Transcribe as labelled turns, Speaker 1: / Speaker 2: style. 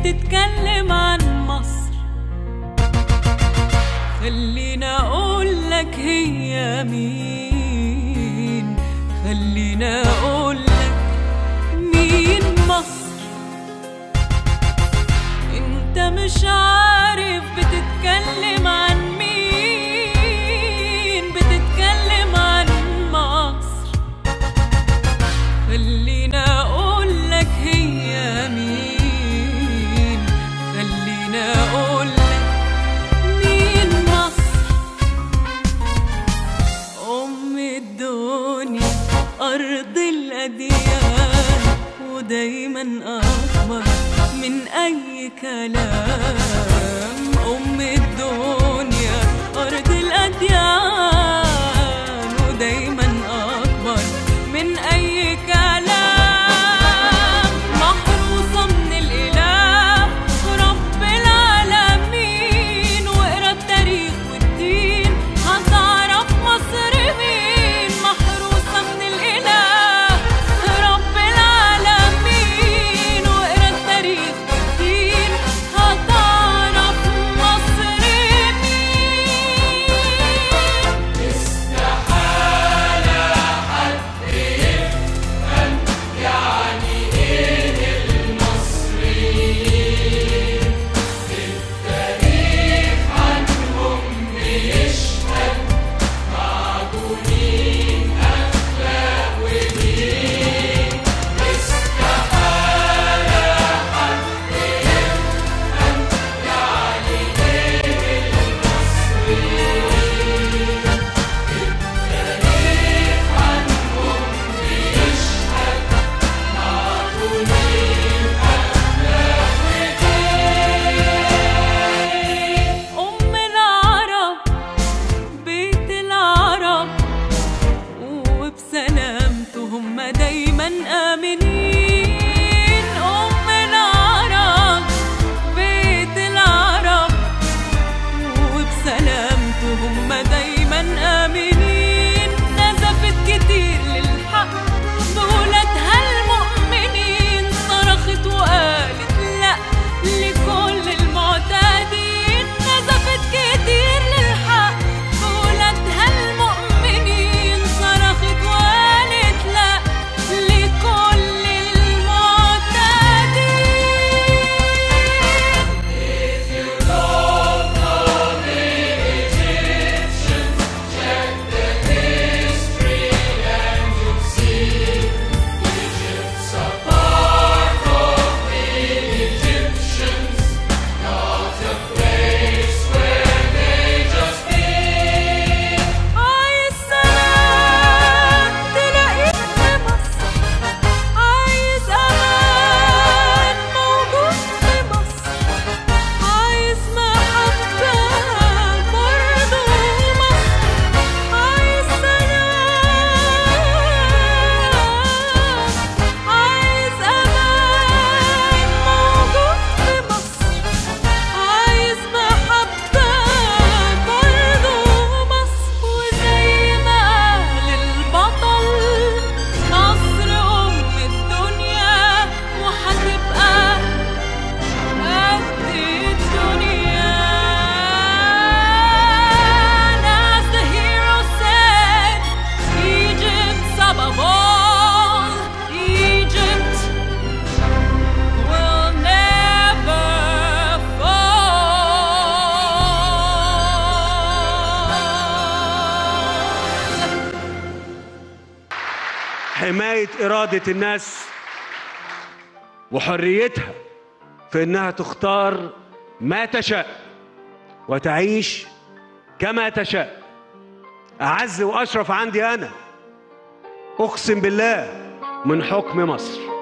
Speaker 1: بتتكلم عن مصر خلينا اقول لك هي مين خلينا اقول لك مين مصر انت مش عارف بتتكلم عن مين بتتكلم عن مصر خلينا اقول لك هي مين خلينا اقول لك مين مصر ام الدنيا ارض الاديان ودايما اكبر من اي كلام ام الدنيا ارض الاديان ودايما اكبر من اي كلام محروسه من الاله رب العالمين واقرا التاريخ والدين هتعرف مصر مين محروسه من الاله رب العالمين واقرا التاريخ والدين هتعرف مصر مين أم العرب بيت العرب وبسلامته هم دايما آمنين أم العرب بيت العرب وبسلامته هم دايما آمنين نزفت كتير للحق بولادها المؤمنين صرخت وقالت لا لكل المعتادين نزفت كتير للحق بولادها المؤمنين صرخت وقالت لا لكل المعتادين عايز سلام تلاقيه في مصر عايز أمان موجود في مصر عايز محبة برضه مصر عايز سلام عايز أمان موجود في مصر عايز محبة برضه مصر وزي ما قال البطل مصر أم الدنيا وهتبقى قد الدنيا As the hero said Egypt's above all Egypt will never fall
Speaker 2: حماية إرادة الناس وحريتها في إنها تختار ما تشاء وتعيش كما تشاء أعز وأشرف عندي أنا أقسم بالله من حكم مصر